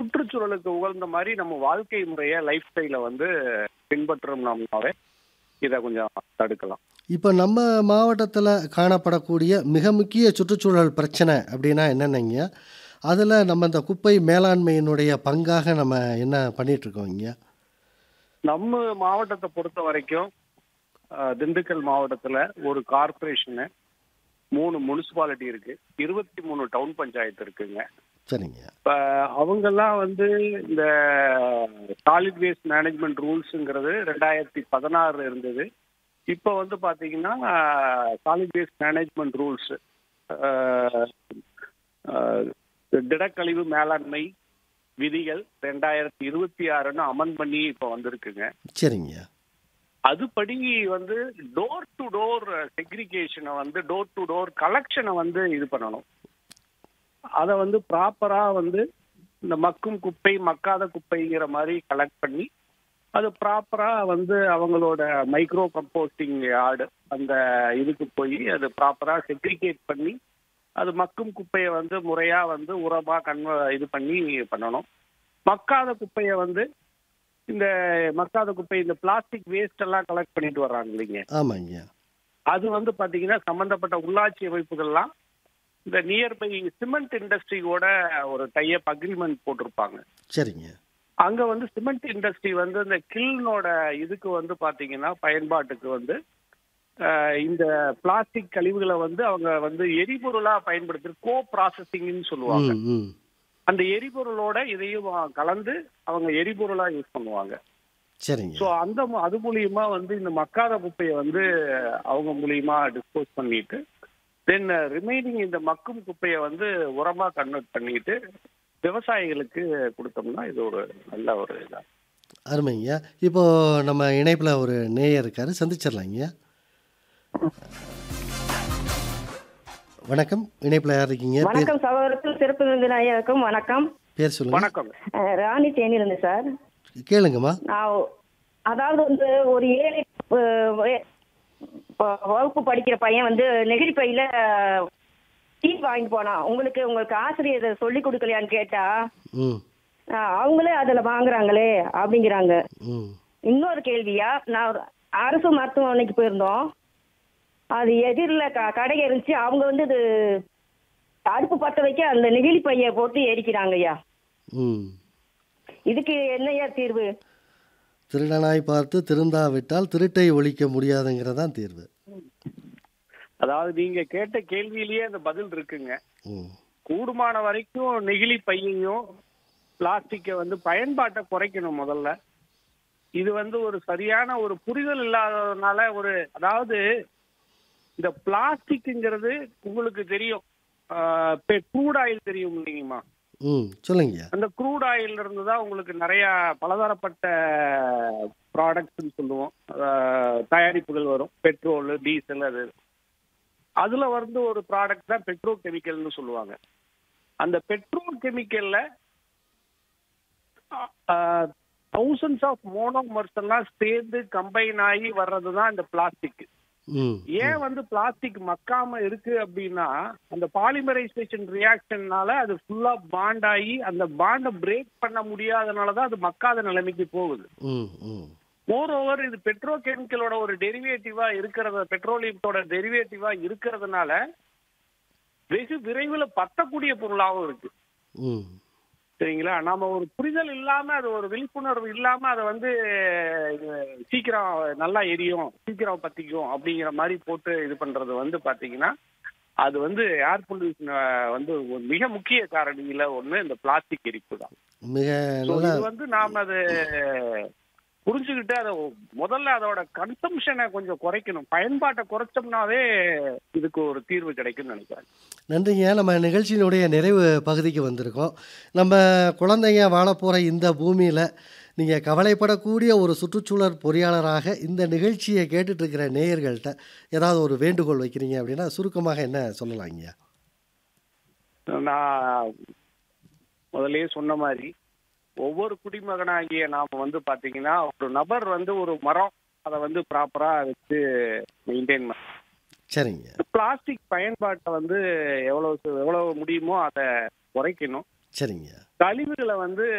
சுற்றுச்சூழலுக்கு உகந்த மாதிரி நம்ம வாழ்க்கை முறைய லைஃப் ஸ்டைல வந்து பின்பற்றோம்னாவே இதை கொஞ்சம் தடுக்கலாம் இப்போ நம்ம மாவட்டத்தில் காணப்படக்கூடிய மிக முக்கிய சுற்றுச்சூழல் பிரச்சனை அப்படின்னா என்னென்னங்க அதில் நம்ம இந்த குப்பை மேலாண்மையினுடைய பங்காக நம்ம என்ன பண்ணிட்டு இருக்கோங்க நம்ம மாவட்டத்தை பொறுத்த வரைக்கும் அஹ், திண்டுக்கல் மாவட்டத்துல ஒரு கார்ப்பரேஷனு மூணு முனிசிபாலிட்டி இருக்கு இருபத்தி மூணு டவுன் பஞ்சாயத்து இருக்குங்க சரிங்க இப்ப அவங்கெல்லாம் வந்து இந்த சாலிட் வேஸ்ட் மேனேஜ்மெண்ட் ரூல்ஸுங்கிறது ரெண்டாயிரத்தி பதினாறு இருந்தது இப்போ வந்து பாத்தீங்கன்னா சாலிட் வேஸ்ட் மேனேஜ்மெண்ட் ரூல்ஸ் திடக்கழிவு மேலாண்மை விதிகள் ரெண்டாயிரத்தி இருபத்தி ஆறுன்னு அமன் பண்ணி இப்போ வந்திருக்குங்க சரிங்க அதுபடி வந்து டோர் டு டோர் செக்ரிகேஷனை வந்து டோர் டு டோர் கலெக்ஷனை வந்து இது பண்ணணும் அதை வந்து ப்ராப்பரா வந்து இந்த மக்கும் குப்பை மக்காத குப்பைங்கிற மாதிரி கலெக்ட் பண்ணி அது ப்ராப்பரா வந்து அவங்களோட மைக்ரோ கம்போஸ்டிங் யார்டு அந்த இதுக்கு போய் அது ப்ராப்பரா செக்ரிகேட் பண்ணி அது மக்கும் குப்பையை வந்து முறையா வந்து உரமா கன்வ இது பண்ணி பண்ணணும் மக்காத குப்பையை வந்து இந்த மக்காத குப்பை இந்த பிளாஸ்டிக் வேஸ்ட் எல்லாம் கலெக்ட் பண்ணிட்டு வர்றாங்க இல்லைங்க ஆமாங்க அது வந்து பாத்தீங்கன்னா சம்பந்தப்பட்ட உள்ளாட்சி அமைப்புகள்லாம் இந்த நியர்பை சிமெண்ட் இண்டஸ்ட்ரியோட ஒரு டைப் அக்ரிமெண்ட் போட்டிருப்பாங்க சரிங்க அங்க வந்து சிமெண்ட் இண்டஸ்ட்ரி வந்து இந்த கில்னோட இதுக்கு வந்து பாத்தீங்கன்னா பயன்பாட்டுக்கு வந்து அஹ், இந்த பிளாஸ்டிக் கழிவுகளை வந்து அவங்க வந்து எரிபொருளா பயன்படுத்துற கோ ப்ராசஸிங்னு சொல்லுவாங்க ம் ம் அந்த எரிபொருளோட இதையும் கலந்து அவங்க எரிபொருளா யூஸ் பண்ணுவாங்க சரிங்க ஸோ அந்த மு- அது மூலியமா வந்து இந்த மக்காத குப்பையை வந்து அவங்க மூலியமா டிஸ்போஸ் பண்ணிட்டு தென் ரிமைனிங் இந்த மக்கும் குப்பையை வந்து உரமா கன்வெர்ட் பண்ணிட்டு விவசாயிகளுக்கு கொடுத்தோம்னா இது ஒரு நல்ல ஒரு இதா அருமைங்க இப்போ நம்ம இணைப்பில் ஒரு நேயர் இருக்காரு சந்திச்சிடலாங்க வணக்கம் இணைப்பில் யார் இருக்கீங்க பேர் வணக்கம் சகோதரத்தில் சிறப்பு விருந்தினருக்கும் வணக்கம் பேர் சொல்லுங்க வணக்கம் அஹ் ராணி தேனியிலிருந்து சார் கேளுங்கம்மா நான் ஒ- அதாவது வந்து ஒரு ஏழை அஹ், வய- வ- வகுப்பு படிக்கிற பையன் வந்து நெகிழி பையில டீ வாங்கிட்டு போனான் உங்களுக்கு உங்களுக்கு ஆசிரியர் இதை சொல்லி கொடுக்கலையான்னு கேட்டா ம் அஹ், அவங்களே அதுல வாங்குறாங்களே அப்படிங்கிறாங்க ம் இன்னொரு கேள்வியா நான் ஒரு அரசு மருத்துவமனைக்கு போயிருந்தோம் அது எதிரில் க கடை இருந்துச்சு அவங்க வந்து இது அடுப்பு பற்ற வைக்க அந்த நெகிழி பைய போட்டு எரிக்கிறாங்க ஐயா ம் இதுக்கு என்னையா தீர்வு திருடனாய் பார்த்து திருந்தாவிட்டால் திருட்டை ஒழிக்க முடியாதுங்கிறதான் தீர்வு அதாவது நீங்க கேட்ட கேள்வியிலேயே அந்த பதில் இருக்குங்க ம் கூடுமான வரைக்கும் நெகிழி பையையும் பிளாஸ்டிக்கை வந்து பயன்பாட்டை குறைக்கணும் முதல்ல இது வந்து ஒரு சரியான ஒரு புரிதல் இல்லாததுனால ஒரு அதாவது இந்த பிளாஸ்டிக்ங்கிறது உங்களுக்கு தெரியும் க்ரூட் ஆயில் தெரியும் இல்லைங்கம்மா ம் சொல்லுங்க அந்த க்ரூட் ஆயில்ல இருந்து தான் உங்களுக்கு நிறைய பலதரப்பட்ட ப்ராடக்ட்ஸ்னு சொல்லுவோம் அஹ், தயாரிப்புகள் வரும் பெட்ரோல் டீசல் அது அதுல வந்து ஒரு ப்ராடக்ட் தான் பெட்ரோ கெமிக்கல்னு சொல்லுவாங்க அந்த பெட்ரோ கெமிக்கல்ல தௌசண்ட்ஸ் ஆஃப் மோனோமர்ஸ் எல்லாம் சேர்ந்து கம்பைன் ஆகி வர்றது தான் இந்த பிளாஸ்டிக் ம் ஏன் வந்து பிளாஸ்டிக் மக்காம இருக்கு அப்படின்னா அந்த பாலிமரைசேஷன் ரியாக்ஷன்னால அது ஃபுல்லா பாண்ட் ஆகி அந்த பாண்டை பிரேக் பண்ண முடியாதனால தான் அது மக்காத நிலைமைக்கு போகுது ம் ம் மோர் ஓவர் இது பெட்ரோ கெமிக்கலோட ஒரு டெரிவேட்டிவா இருக்கிறத பெட்ரோலியத்தோட டெரிவேட்டிவா இருக்கிறதுனால வெகு விரைவில் பத்தக்கூடிய பொருளாகவும் இருக்கு ம் சரிங்களா நாம ஒரு புரிதல் இல்லாம அது ஒரு விழிப்புணர்வு இல்லாம அதை வந்து அஹ், சீக்கிரம் நல்லா எரியும் சீக்கிரம் பத்திக்கும் அப்படிங்கிற மாதிரி போட்டு இது பண்றது வந்து பாத்தீங்கன்னா அது வந்து ஏர் பொல்யூஷன் வந்து ஒரு மிக முக்கிய காரணியில ஒண்ணு இந்த பிளாஸ்டிக் எரிப்பு தான் மிக So, நல்ல இது வந்து நாம அது புரிஞ்சுக்கிட்டு அதை முதல்ல அதோட கன்சம்ஷனை கொஞ்சம் குறைக்கணும் பயன்பாட்டை குறைச்சோம்னாவே இதுக்கு ஒரு தீர்வு கிடைக்கும்னு நினைக்கிறேன் நன்றிங்க நம்ம நிகழ்ச்சியினுடைய நிறைவு பகுதிக்கு வந்திருக்கோம் நம்ம குழந்தைங்க வாழப்போகிற இந்த பூமியில் நீங்கள் கவலைப்படக்கூடிய ஒரு சுற்றுச்சூழல் பொறியாளராக இந்த நிகழ்ச்சியை கேட்டுட்டு இருக்கிற நேயர்கள்ட்ட ஏதாவது ஒரு வேண்டுகோள் வைக்கிறீங்க அப்படின்னா சுருக்கமாக என்ன சொல்லலாங்க நான் முதல்லயே சொன்ன மாதிரி ஒவ்வொரு குடிமகனாகிய நாம வந்து பாத்தீங்கன்னா ஒரு நபர் வந்து ஒரு மரம் அதை வந்து ப்ராப்பரா வச்சு மெயின்டைன் பண்ண சரிங்க பிளாஸ்டிக் பயன்பாட்டை வந்து எவ்வளவு எவ்வளவு முடியுமோ அதை குறைக்கணும் சரிங்க கழிவுகளை வந்து